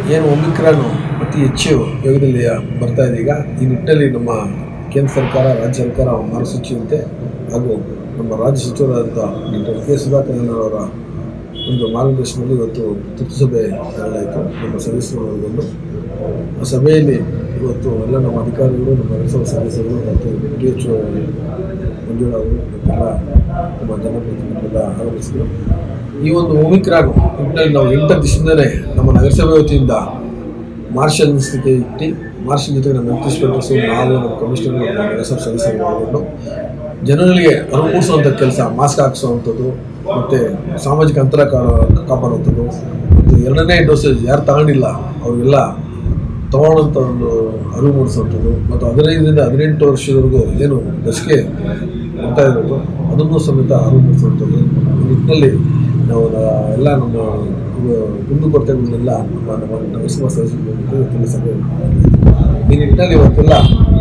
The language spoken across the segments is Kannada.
ಏನು ಒಮಿಕ್ರಾನ್ ಅತಿ ಹೆಚ್ಚು ವೇಗದಲ್ಲಿ ಬರ್ತಾ ಇದೆ ಈಗ ಈ ನಿಟ್ಟಿನಲ್ಲಿ ನಮ್ಮ ಕೇಂದ್ರ ಸರ್ಕಾರ ರಾಜ್ಯ ಸರ್ಕಾರ ಮಾರ್ಗಸೂಚಿಯಂತೆ ಹಾಗೂ ನಮ್ಮ ರಾಜ್ಯ ಸಚಿವರಾದಂಥ ಡಾಕ್ಟರ್ ಕೆ ಸುಧಾಕರ್ ಅವರ ಒಂದು ಮಾರ್ಗದರ್ಶನದಲ್ಲಿ ಇವತ್ತು ತುರ್ತು ಸಭೆ ಕರೆಯಲಾಯಿತು ನಮ್ಮ ಸದಸ್ಯರು ಒಳಗೊಂಡು ಆ ಸಭೆಯಲ್ಲಿ ಇವತ್ತು ಎಲ್ಲ ನಮ್ಮ ಅಧಿಕಾರಿಗಳು ನಮ್ಮ ನಗರಸಭಾ ಸದಸ್ಯರು ಮತ್ತು ಡಿ ಎಚ್ ಒ ಮಂಜುಳಾ ಅವರು ಮತ್ತೆಲ್ಲ ನಮ್ಮ ಜನಪ್ರತಿನಿಧಿಗಳೆಲ್ಲ ಆಗಮಿಸಿದರು ಈ ಒಂದು ಒಮಿಕ್ರಾನ್ ನಿಟ್ಟಿನಲ್ಲಿ ನಾವು ಎಂಟು ದಿವಸದಿಂದಲೇ ನಮ್ಮ ನಗರಸಭೆ ವತಿಯಿಂದ ಮಾರ್ಷಲ್ ಅನಿಸ್ತಿಕೆ ಇಟ್ಟು ಮಾರ್ಷಲ್ ಜೊತೆಗೆ ನಮ್ಮ ಹೆಲ್ತ್ ಇನ್ಸ್ಪೆಕ್ಟರ್ಸು ನಾವು ನಮ್ಮ ಕಮಿಷನರ್ ನಮ್ಮ ನಗರಸಭಾ ಸದಸ್ಯರು ಒಳಗೊಂಡು ಜನಗಳಿಗೆ ಅರಿವು ಮೂಡಿಸುವಂಥ ಕೆಲಸ ಮಾಸ್ಕ್ ಹಾಕಿಸುವಂಥದ್ದು ಮತ್ತು ಸಾಮಾಜಿಕ ಅಂತರ ಕಾ- ಕಾಪಾಡುವಂಥದ್ದು ಮತ್ತು ಎರಡನೇ ಡೋಸೇಜ್ ಯಾರು ತಗೊಂಡಿಲ್ಲ ಅವರಿಗೆಲ್ಲ ತಗೊಳ್ಳೋಂಥ ಒಂದು ಅರಿವು ಮೂಡಿಸುವಂಥದ್ದು ಮತ್ತು ಹದಿನೈದರಿಂದ ಹದಿನೆಂಟು ವರ್ಷದವರೆಗೂ ಏನು ಲಸಿಕೆ ಕೊಡ್ತಾ ಇರೋದು ಅದನ್ನು ಸಮೇತ ಅರಿವು ಮೂಡಿಸುವಂಥದ್ದು ಈ ನಿಟ್ಟಿನಲ್ಲಿ ನಾವು ನ- ಎಲ್ಲ ನಮ್ಮ ಇದು ಕುಂದುಕೊರತೆಗಳನ್ನೆಲ್ಲ ನಮ್ಮ ನಮ್ಮ ನಗರಸಭಾ ಸದಸ್ಯರು ಇವತ್ತಿನ ಸಭೆ ಮಾಡಿದ್ವಿ. ಈ ನಿಟ್ಟಿನಲ್ಲಿ ಇವತ್ತೆಲ್ಲ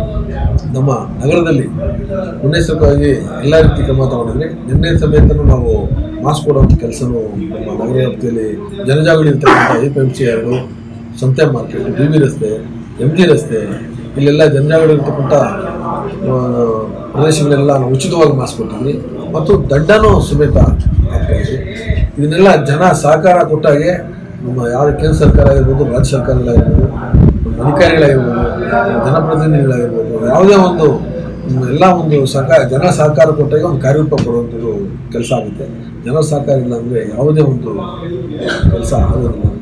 ನಮ್ಮ ನಗರದಲ್ಲಿ ಮುನ್ನೆಚ್ಚರಿಕೆಯಾಗಿ ಎಲ್ಲ ರೀತಿ ಕ್ರಮ ತಗೊಂಡಿದ್ವಿ ನಿನ್ನೆ ಸಮೇತನೂ ನಾವು ಮಾಸ್ಕ್ ಕೊಡುವಂಥ ಕೆಲಸನೂ ನಮ್ಮ ನಗರ ವ್ಯಾಪ್ತಿಯಲ್ಲಿ ಜನಜಾಗೃತಿ ಇರ್ತಕ್ಕಂಥ ಎ ಪಿ ಎಮ್ ಸಿ ಎರಡು ಸಂತೆ ಮಾರ್ಕೆಟ್ ಬಿ ಬಿ ರಸ್ತೆ ಎಮ್ ಜಿ ರಸ್ತೆ ಇಲ್ಲೆಲ್ಲ ಜನಜಾಗೃತಿ ಇರ್ತಕ್ಕಂಥ ಆ, ಪ್ರದೇಶಗಳೆಲ್ಲ ನಾವು ಉಚಿತವಾಗಿ ಮಾಸ್ಕ್ ಕೊಟ್ಟಿದ್ವಿ ಮತ್ತು ದಂಡನೂ ಸಮೇತ ಹಾಕ್ತಾಯಿದ್ವಿ ಇದನ್ನೆಲ್ಲ ಜನ ಸಹಕಾರ ಕೊಟ್ಟಾಗೆ ನಮ್ಮ ಯಾವ ಕೇಂದ್ರ ಸರ್ಕಾರ ಆಗಿರ್ಬೋದು ರಾಜ್ಯ ಸರ್ಕಾರಗಳಾಗಿರ್ಬೋದು ನಮ್ಮ ಅಧಿಕಾರಿಗಳಾಗಿರ್ಬೋದು ನಮ್ಮ ಜನಪ್ರತಿನಿಧಿಗಳಾಗಿರ್ಬೋದು ಯಾವುದೇ ಒಂದು ಹ್ಮ್, ಎಲ್ಲ ಒಂದು ಸಹಕಾರ ಜನ ಸಹಕಾರ ಕೊಟ್ಟಾಗ ಒಂದು ಕಾರ್ಯರೂಪ ಕೊಡುವಂಥದ್ದು ಕೆಲಸ ಆಗುತ್ತೆ ಜನ ಸಹಕಾರ ಇಲ್ಲ ಅಂದರೆ ಯಾವುದೇ ಒಂದು ಕೆಲಸ ಆಗೋದಿಲ್ಲ ಅಂತ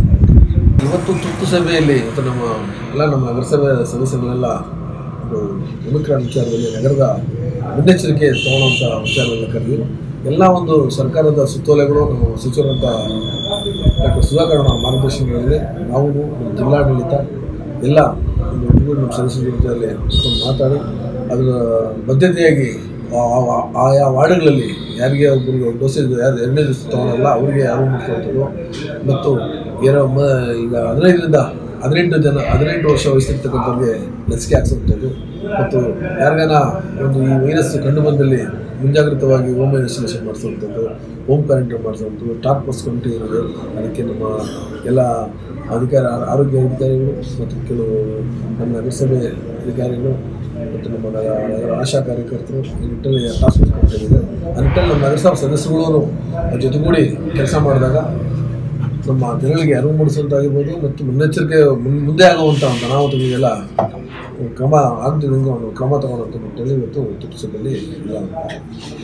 ಇವತ್ತು ತುರ್ತು ಸಭೆಯಲ್ಲಿ ಇವತ್ತು ನಮ್ಮ ಎಲ್ಲ ನಮ್ಮ ನಗರಸಭೆ ಸದಸ್ಯರನ್ನೆಲ್ಲ ಒಂದು ಒಮಿಕ್ರಾನ್ ವಿಚಾರದಲ್ಲಿ ನಗರದ ಮುನ್ನೆಚ್ಚರಿಕೆ ತಗೊಳ್ಳುವಂಥ ವಿಚಾರವನ್ನು ಕರೆದು ಎಲ್ಲ ಒಂದು ಸರ್ಕಾರದ ಸುತ್ತೋಲೆಗಳು ನಮ್ಮ ಸಚಿವರಂಥ ಡಾಕ್ಟರ್ ಸುಧಾಕರ್ ಅವರ ಮಾರ್ಗದರ್ಶನಗಳಲ್ಲಿ ನಾವು ನಮ್ಮ ಜಿಲ್ಲಾಡಳಿತ ಎಲ್ಲ ಒಂದು ಒಟ್ಟಿಗೆ ನಮ್ಮ ಸದಸ್ಯರ ಜೊತೆಯಲ್ಲಿ ಕೂತ್ಕೊಂಡು ಮಾತಾಡಿ ಅದರ ಬದ್ಧತೆಯಾಗಿ ಆ- ಆ- ಆಯಾ ವಾರ್ಡ್ಗಳಲ್ಲಿ ಯಾರಿಗೆ ಒಬ್ಬರಿಗೆ ಡೋಸೇಜ್ ಯಾರು ಎರಡನೇ ದಿವಸ ತಗೊಳ್ಳಲ್ಲ ಅವರಿಗೆ ಯಾರು ಮುಗಿಸುವಂಥದ್ದು ಮತ್ತು ಏನೋ ಮ ಈಗ ಹದಿನೈದರಿಂದ ಹದಿನೆಂಟು ಜನ ಹದಿನೆಂಟು ವರ್ಷ ವಯಸ್ಸಿರ್ತಕ್ಕಂಥವ್ರಿಗೆ ಲಸಿಕೆ ಹಾಕ್ಸುವಂಥದ್ದು ಮತ್ತು ಯಾರಿಗಾನ ಒಂದು ಈ ವೈರಸ್ ಕಂಡು ಬಂದಲ್ಲಿ ಮುಂಜಾಗ್ರತವಾಗಿ ಹೋಮ್ ಐಸೋಲೇಷನ್ ಮಾಡಿಸುವಂಥದ್ದು ಹೋಮ್ ಕ್ವಾರಂಟೈನ್ ಮಾಡಿಸುವಂಥದ್ದು ಟಾಪ್ ಫೋರ್ಸ್ ಕಮಿಟಿ ಇರೋದು ಅದಕ್ಕೆ ನಮ್ಮ ಎಲ್ಲ ಅಧಿಕಾರ ಆರೋಗ್ಯ ಅಧಿಕಾರಿಗಳು ಮತ್ತು ಕೆಲವು ನಮ್ಮ ನಗರಸಭೆ ಅಧಿಕಾರಿಗಳು ಮತ್ತು ನಮ್ಮ ನಗರ ನಗರ ಆಶಾ ಕಾರ್ಯಕರ್ತರು ಈ ನಿಟ್ಟಲ್ಲಿ ಟಾಸ್ಕ್ ಫೋರ್ಸ್ ಕಮಿಟಿ ಇದೆ ಆ ನಿಟ್ಟಲ್ಲಿ ನಮ್ಮ ನಗರಸಭಾ ಸದಸ್ಯರುಗಳು ಅದ್ರ ಜೊತೆಗೂಡಿ ಕೆಲಸ ಮಾಡಿದಾಗ ನಮ್ಮ ಜನಗಳಿಗೆ ಅರಿವು ಮೂಡಿಸುವಂತಾಗಿರ್ಬೋದು ಮತ್ತು ಮುನ್ನೆಚ್ಚರಿಕೆ ಮುನ್- ಮುಂದೆ ಆಗುವಂಥ ಒಂದು ಅನಾಹುತಗಳಿಗೆಲ್ಲ ಕ್ರಮ ಆಗ್ತಿದ್ದಂಗೆ ಒಂದು ಕ್ರಮ ತಗೊಳ್ಳುವಂಥ ನಿಟ್ಟಲ್ಲಿ ಇವತ್ತು ತುರ್ತು ಸಭೆಯಲ್ಲಿ ಎಲ್ಲ